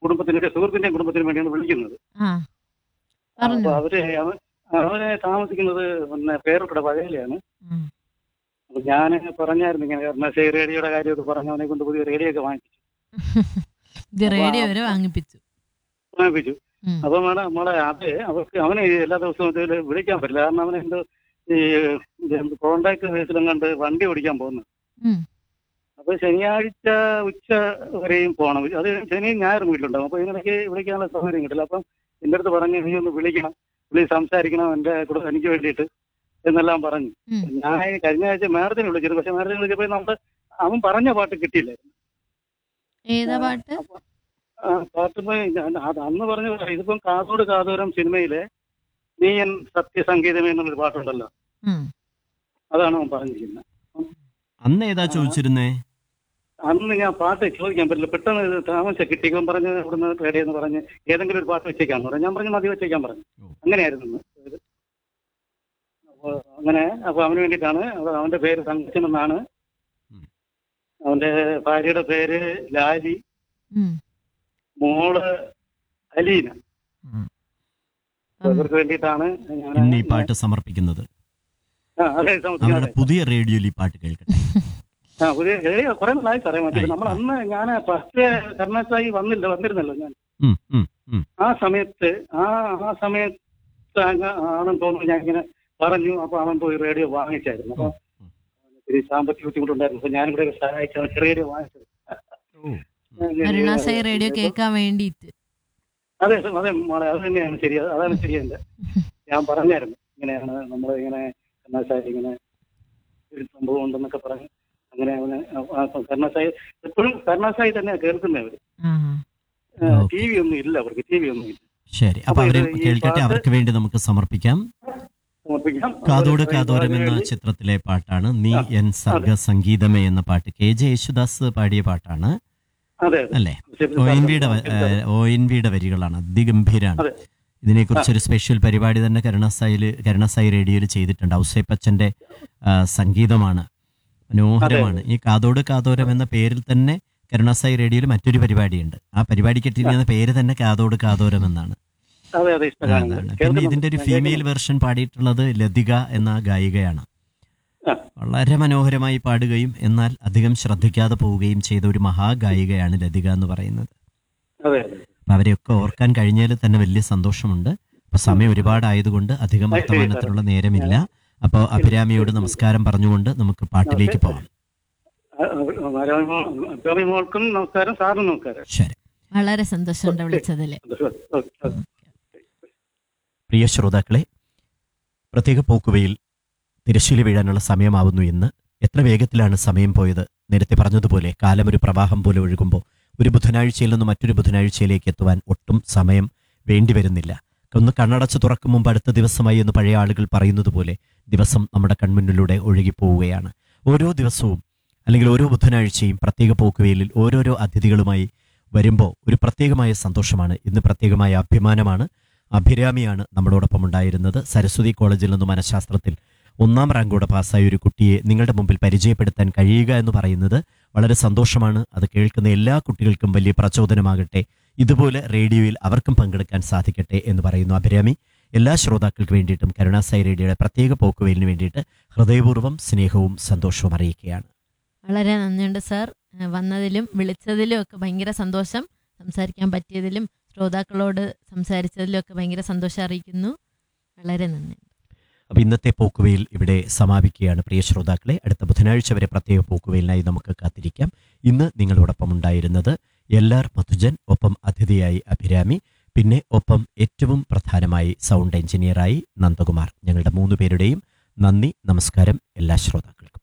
കുടുംബത്തിന്റെ സുഹൃത്തിന്റെയും കുടുംബത്തിനും വേണ്ടിയാണ് വിളിക്കുന്നത് ആ അപ്പൊ പറഞ്ഞു അവര് അവ- അവര് താമസിക്കുന്നത് പിന്നെ പേരൂരുടെ വകയിലാണ് ഉം. അപ്പൊ ഞാൻ പറഞ്ഞായിരുന്നു ഇങ്ങനെ കർണാശയ റേഡിയോയുടെ കാര്യമൊക്കെ പറഞ്ഞു അവനെ കൊണ്ട് പുതിയ റേഡിയോ ഒക്കെ വാങ്ങിച്ചു ഇത് റേഡിയോ വരെ വാങ്ങിപ്പിച്ചു വാങ്ങിപ്പിച്ചു ഉം. അപ്പൊ മേഡം നമ്മളെ അത് അവർക്ക് അവനെ ഈ എല്ലാ ദിവസവും ഇതില് വിളിക്കാൻ പറ്റില്ല കാരണം അവനെ എന്തോ ഈ കോണ്ടാക്ട് ബേസിലും കണ്ട് വണ്ടി ഓടിക്കാൻ പോകുന്നു ഉം. അപ്പൊ ശനിയാഴ്ച ഉച്ച വരെയും പോകണം അത് ശനിയും ഞായറും വീട്ടിലുണ്ടാവും അപ്പൊ ഇതിനിടയ്ക്ക് വിളിക്കാനുള്ള സൗകര്യം കിട്ടില്ല അപ്പം എന്റെ അടുത്ത് പറഞ്ഞു നീ ഒന്ന് വിളിക്കണം വിളി സംസാരിക്കണം എന്റെ കൂടെ എനിക്ക് വേണ്ടിയിട്ട് എന്നെല്ലാം പറഞ്ഞു ഉം. ഞാൻ കഴിഞ്ഞ ആഴ്ച മേഡത്തിന് വിളിച്ചിരുന്നു പക്ഷെ മേഡത്തിന് വിളിച്ചപ്പോ നമ്മള് അവൻ പറഞ്ഞ പാട്ട് കിട്ടിയില്ല ഏതാ പാട്ട് ആ, പാട്ട് പോയി ഞാൻ അത് അന്ന് പറഞ്ഞ പോലെ ഇതിപ്പം കാതോട് കാതോരം സിനിമയിലെ നീയൻ സത്യസംഗീതമേ എന്നുള്ളൊരു പാട്ടുണ്ടല്ലോ ഉം. അതാണ് അവൻ പറഞ്ഞിരിക്കുന്നത് അന്ന് ഏതാ ചോദിച്ചിരുന്നേ അന്ന് ഞാൻ പാട്ട് ചോദിക്കാൻ പറ്റില്ല പെട്ടെന്ന് ഇത് താമസിച്ച കിട്ടിയപ്പം പറഞ്ഞ് ഇവിടുന്ന് റേഡിയോ എന്ന് പറഞ്ഞ് ഏതെങ്കിലും ഒരു പാട്ട് വെച്ചേക്കാന്ന് പറഞ്ഞു ഞാൻ പറഞ്ഞു മതി വെച്ചേക്കാൻ പറഞ്ഞു ഓ. അങ്ങനെയായിരുന്നു ഇന്ന് ഇത്. അപ്പൊ അങ്ങനെ അപ്പൊ അവന് വേണ്ടിയിട്ടാണ് അപ്പൊ അവന്റെ പേര് തങ്കച്ചൻ എന്നാണ് ഉം. അവന്റെ ഭാര്യയുടെ പേര് ലാലി ഉം. മോള് അലീന ഉം. അപ്പൊ ഇവർക്ക് വേണ്ടിയിട്ടാണ് ഞാൻ ഇന്ന് ഈ പാട്ട് സമർപ്പിക്കുന്നത് ആ, അതെ സമസ്യ, അവരുടെ അതെ. പുതിയ റേഡിയോയിൽ ഈ പാട്ട് കേൾക്കട്ടെ ആ പുതിയ റേഡിയോ കുറെ നാളായി സാറേ മറ്റേ ആയി. നമ്മൾ അന്ന് ഞാൻ ഫസ്റ്റ് കർണാസായി വന്നില്ല വന്നിരുന്നല്ലോ ഞാൻ ഉം, ഉം, ഉം. ആ സമയത്ത് ആ ആ സമയത്ത് അങ്ങ് ആണെന്ന് തോന്നുന്നു ഞാൻ ഇങ്ങനെ പറഞ്ഞു അപ്പൊ അവൻ പോയി റേഡിയോ വാങ്ങിച്ചായിരുന്നു അപ്പൊ ഉം. ഇത്തിരി സാമ്പത്തിക ബുദ്ധിമുട്ടുണ്ടായിരുന്നു അപ്പൊ ഞാനിവിടെ സഹായിച്ചാണ് റേഡിയോ വാങ്ങിച്ചത് ഓ. അരുണാസായി റേഡിയോ കേൾക്കാൻ വേണ്ടിയിട്ട് അതെ സർ, അതെ മോളെ അത് തന്നെയാണ് ശരി അതാണ് ശരിയല്ല ഞാൻ പറഞ്ഞായിരുന്നു ഇങ്ങനെയാണ് നമ്മൾ ഇങ്ങനെ കർണാസായി ഇങ്ങനെ ഒരു സംഭവം ഉണ്ടെന്നൊക്കെ പറഞ്ഞു അങ്ങനെ അവന് ആ കർണാസായി എപ്പോഴും കർണാസായി തന്നെയാണ് കേൾക്കുന്നവര് ആ ഓക്കെ. ടി വി ഒന്നും ഇല്ല അവർക്ക് ടി വി ഒന്നും ഇല്ല ശരി അപ്പൊ അപ്പൊ അവരെ ഇത് ഈ കേൾക്കട്ടെ പാട്ട് അവർക്ക് വേണ്ടി നമുക്ക് സമർപ്പിക്കാം സമർപ്പിക്കാം കാതോട് കാതോരം എന്ന ചിത്രത്തിലെ പാട്ടാണ് നീ ആ, എൻ സർഗ സംഗീതമേ എന്ന പാട്ട് കെ ജെ യേശുദാസ് പാടിയ പാട്ടാണ് അതെ അല്ലേ ശരി, ഒ എൻ വിയുടെ ഒ എൻ വിയുടെ വരികളാണ് അതിഗംഭീരാണ് അതെ. ഇതിനെക്കുറിച്ച് ഒരു സ്പെഷ്യൽ പരിപാടി തന്നെ കരുണാസായിൽ കരുണാസായി റേഡിയോയിൽ ചെയ്തിട്ടുണ്ട് ഔസേപ്പച്ചന്റെ ആ, സംഗീതമാണ് മനോഹരമാണ് ഈ കാതോട് കാതോരം എന്ന പേരിൽ തന്നെ കരുണാസായി റേഡിയോയിൽ മറ്റൊരു പരിപാടിയുണ്ട് ആ പരിപാടിക്ക് ഇട്ടിരിക്കുന്ന പേര് തന്നെ കാതോട് കാതോരം എന്നാണ് അതെ അതെ ഇഷ്ടമാണ് അതാണ് പിന്നെ ഇതിന്റെ ഒരു ഫീമെയിൽ വെർഷൻ പാടിയിട്ടുള്ളത് ലതിക എന്ന ഗായികയാണ് ആ. വളരെ മനോഹരമായി പാടുകയും എന്നാൽ അധികം ശ്രദ്ധിക്കാതെ പോവുകയും ചെയ്ത ഒരു മഹാഗായികയാണ് ലതിക എന്ന് പറയുന്നത് അതെ അതെ അപ്പൊ അവരെയൊക്കെ ഓർക്കാൻ കഴിഞ്ഞാൽ തന്നെ വലിയ സന്തോഷമുണ്ട് അപ്പൊ സമയം ഒരുപാടായതുകൊണ്ട് അധികം ശരി, ശരി, വർത്തമാനത്തിനുള്ള നേരമില്ല അപ്പോൾ അഭിരാമിയോട് നമസ്കാരം പറഞ്ഞുകൊണ്ട് നമുക്ക് പാട്ടിലേക്ക് പോവാം ടോമി മോൾക്കും നമസ്കാരം സാറിനും നമസ്കാരം ശരി വളരെ സന്തോഷമുണ്ട് വിളിച്ചതില് ഓക്കെ, ഓക്കെ. പ്രിയ ശ്രോതാക്കളെ പ്രത്യേക പോക്കുവയിൽ തിരശ്ശീല വീഴാനുള്ള സമയമാവുന്നു എന്ന് എത്ര വേഗത്തിലാണ് സമയം പോയത് നേരത്തെ പറഞ്ഞതുപോലെ കാലം ഒരു പ്രവാഹം പോലെ ഒഴുകുമ്പോൾ ഒരു ബുധനാഴ്ചയിൽ നിന്ന് മറ്റൊരു ബുധനാഴ്ചയിലേക്ക് എത്തുവാൻ ഒട്ടും സമയം വേണ്ടി വരുന്നില്ല ഒന്ന് കണ്ണടച്ച് തുറക്കും മുമ്പ് അടുത്ത ദിവസമായി എന്ന് പഴയ ആളുകൾ പറയുന്നത് പോലെ ദിവസം നമ്മുടെ കൺമുന്നിലൂടെ ഒഴുകിപ്പോവുകയാണ് ഓരോ ദിവസവും അല്ലെങ്കിൽ ഓരോ ബുധനാഴ്ചയും പ്രത്യേക പോക്കുവെയിലിൽ ഓരോരോ അതിഥികളുമായി വരുമ്പോൾ ഒരു പ്രത്യേകമായ സന്തോഷമാണ് ഇന്ന് പ്രത്യേകമായ അഭിമാനമാണ് അഭിരാമിയാണ് നമ്മളോടൊപ്പം ഉണ്ടായിരുന്നത് സരസ്വതി കോളേജിൽ നിന്ന് മനഃശാസ്ത്രത്തിൽ ഒന്നാം റാങ്കോടെ പാസ്സായ ഒരു കുട്ടിയെ നിങ്ങളുടെ മുമ്പിൽ പരിചയപ്പെടുത്താൻ കഴിയുക എന്ന് പറയുന്നത് വളരെ സന്തോഷമാണ് അത് കേൾക്കുന്ന എല്ലാ കുട്ടികൾക്കും വലിയ പ്രചോദനമാകട്ടെ ഇതുപോലെ റേഡിയോയിൽ അവർക്കും പങ്കെടുക്കാൻ സാധിക്കട്ടെ എന്ന് പറയുന്നു അഭിരാമി എല്ലാ ശ്രോതാക്കൾക്ക് വേണ്ടിയിട്ടും കരുണാസായി റേഡിയോയുടെ പ്രത്യേക പോക്കുവെയിലിന് വേണ്ടിയിട്ട് ഹൃദയപൂർവ്വം സ്നേഹവും സന്തോഷവും അറിയിക്കുകയാണ് വളരെ നന്ദിയുണ്ട് സാർ ഏഹ് വന്നതിലും വിളിച്ചതിലും ഒക്കെ ഭയങ്കര സന്തോഷം സംസാരിക്കാൻ പറ്റിയതിലും ശ്രോതാക്കളോട് സംസാരിച്ചതിലും ഒക്കെ ഭയങ്കര സന്തോഷം അറിയിക്കുന്നു വളരെ നന്ദി അപ്പോൾ ഇന്നത്തെ പോക്കുവെയിൽ ഇവിടെ സമാപിക്കുകയാണ് പ്രിയ ശ്രോതാക്കളെ അടുത്ത ബുധനാഴ്ച വരെ പ്രത്യേക പോക്കുവെയിലിനായി നമുക്ക് കാത്തിരിക്കാം ഇന്ന് നിങ്ങളോടൊപ്പം ഉണ്ടായിരുന്നത് എല്ലാർ മധുജൻ ഒപ്പം അതിഥിയായി അഭിരാമി പിന്നെ ഒപ്പം ഏറ്റവും പ്രധാനമായി സൗണ്ട് എഞ്ചിനീയറായി നന്ദകുമാർ ഞങ്ങളുടെ മൂന്ന് പേരുടെയും നന്ദി നമസ്കാരം എല്ലാ ശ്രോതാക്കൾക്കും